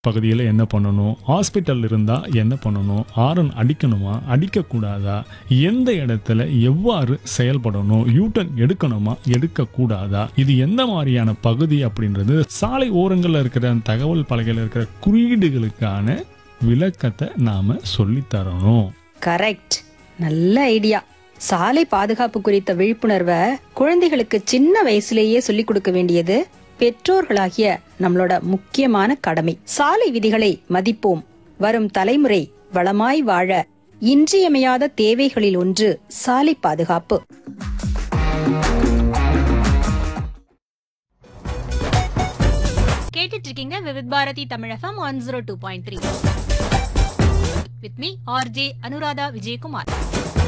பகுதியில் என்ன பண்ணணும் ஹாஸ்பிட்டல் இருந்தால் என்ன பண்ணணும் ஆரன் அடிக்கணுமா அடிக்கக்கூடாதா எந்த இடத்துல எவ்வாறு செயல்படணும் யூட்டன் எடுக்கணுமா எடுக்கக்கூடாதா இது எந்த மாதிரியான பகுதி அப்படின்றது சாலை ஓரங்களில் இருக்கிற தகவல் பலகையில் இருக்கிற குறியீடுகளுக்கான விளக்கத்தை நாம சொல்லித் தரணும் கரெக்ட் நல்ல ஐடியா சாலை பாதுகாப்பு குறித்த விழிப்புணர்வை குழந்தைகளுக்கு சின்ன வயசுலேயே சொல்லிக் கொடுக்க வேண்டியது பெற்றோர்களாகிய நம்மளோட முக்கியமான கடமை சாலை விதிகளை மதிப்போம் வரும் தலைமுறை வளமாய் வாழ இன்றியமையாத தேவைகளில் ஒன்று சாலை பாதுகாப்பு கேட்டுட்டு இருக்கீங்க Vividh Bharati Tamilagam one zero two point three with me RJ Anuradha Vijayakumar